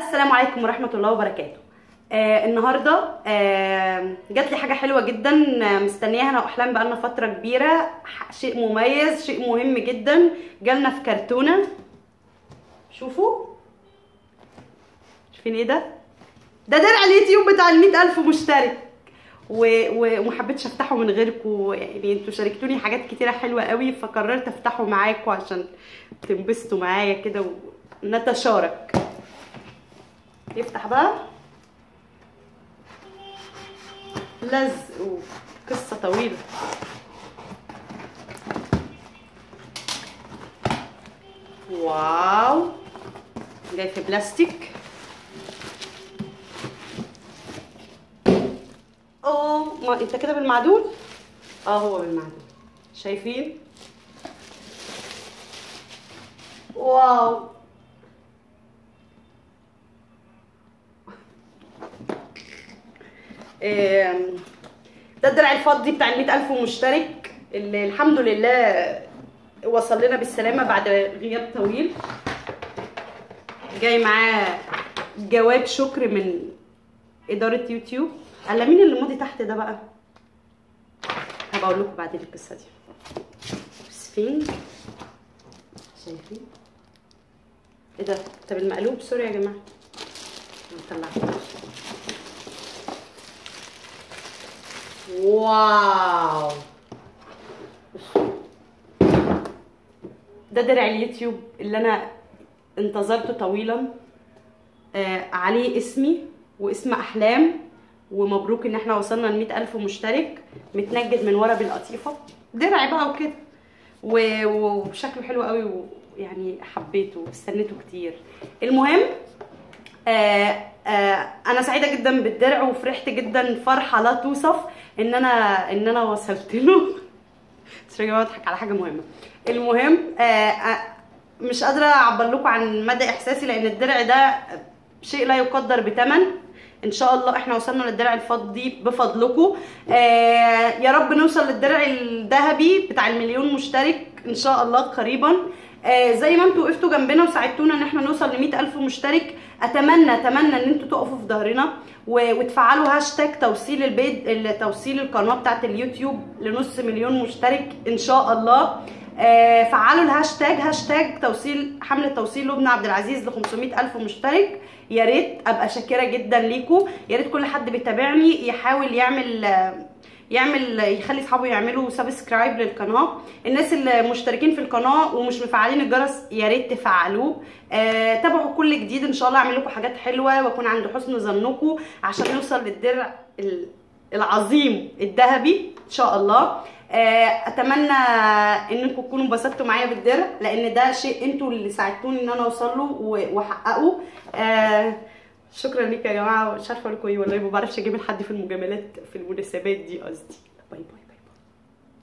السلام عليكم ورحمة الله وبركاته آه النهارده آه جات لي حاجة حلوة جدا آه، مستنياها انا واحلام بقالنا فترة كبيرة ح- شيء مميز شيء مهم جدا جالنا في كرتونة شوفوا شايفين ايه ده؟ ده درع اليوتيوب بتاع ال ألف مشترك و- و- وما حبيتش افتحه من غيركم يعني انتوا شاركتوني حاجات كتيره حلوه قوي فقررت افتحه معاكم عشان تنبسطوا معايا كده ونتشارك يفتح بقى لزق وقصه طويله واو جاي في بلاستيك اه ما انت كده بالمعدول اه هو بالمعدول شايفين واو آم، ده الدرع الفضي بتاع ال ألف مشترك اللي الحمد لله وصل لنا بالسلامة بعد غياب طويل جاي معاه جواب شكر من إدارة يوتيوب قال مين اللي ماضي تحت ده بقى هبقى اقول لكم بعدين القصه دي سفنج شايفين ايه ده طب المقلوب سوري يا جماعه نطلع واو ده درع اليوتيوب اللي انا انتظرته طويلا آه عليه اسمي واسم احلام ومبروك ان احنا وصلنا ل ألف مشترك متنجد من ورا بالقطيفه درع بقى وكده و- وشكله حلو قوي ويعني حبيته واستنيته كتير المهم آه آه انا سعيده جدا بالدرع وفرحت جدا فرحه لا توصف ان انا ان انا وصلت له بس يا جماعه بضحك على حاجه مهمه المهم آه آه مش قادره اعبر لكم عن مدى احساسي لان الدرع ده شيء لا يقدر بثمن ان شاء الله احنا وصلنا للدرع الفضي بفضلكم آه يا رب نوصل للدرع الذهبي بتاع المليون مشترك ان شاء الله قريبا آه زي ما انتوا وقفتوا جنبنا وساعدتونا ان احنا نوصل ل ألف مشترك اتمنى اتمنى ان انتوا تقفوا في ظهرنا و- وتفعلوا هاشتاج توصيل البيت ال- توصيل القناه بتاعت اليوتيوب لنص مليون مشترك ان شاء الله آه، فعلوا الهاشتاج هاشتاج توصيل حمله توصيل لبنى عبد العزيز ل 500 الف مشترك يا ريت ابقى شاكره جدا ليكم يا ريت كل حد بيتابعني يحاول يعمل آه، يعمل يخلي اصحابه يعملوا سبسكرايب للقناه الناس اللي مشتركين في القناه ومش مفعلين الجرس يا ريت تفعلوه آه، تابعوا كل جديد ان شاء الله اعمل لكم حاجات حلوه واكون عند حسن ظنكم عشان نوصل للدرع ال- العظيم الذهبي ان شاء الله آه، اتمنى انكم تكونوا انبسطتوا معايا بالدرع لان ده شيء انتوا اللي ساعدتوني ان انا اوصل له و- واحققه آه، شكرا ليك يا جماعه مش عارفه اقول لكم ايه والله ما بعرفش اجيب حد في المجاملات في المناسبات دي قصدي باي باي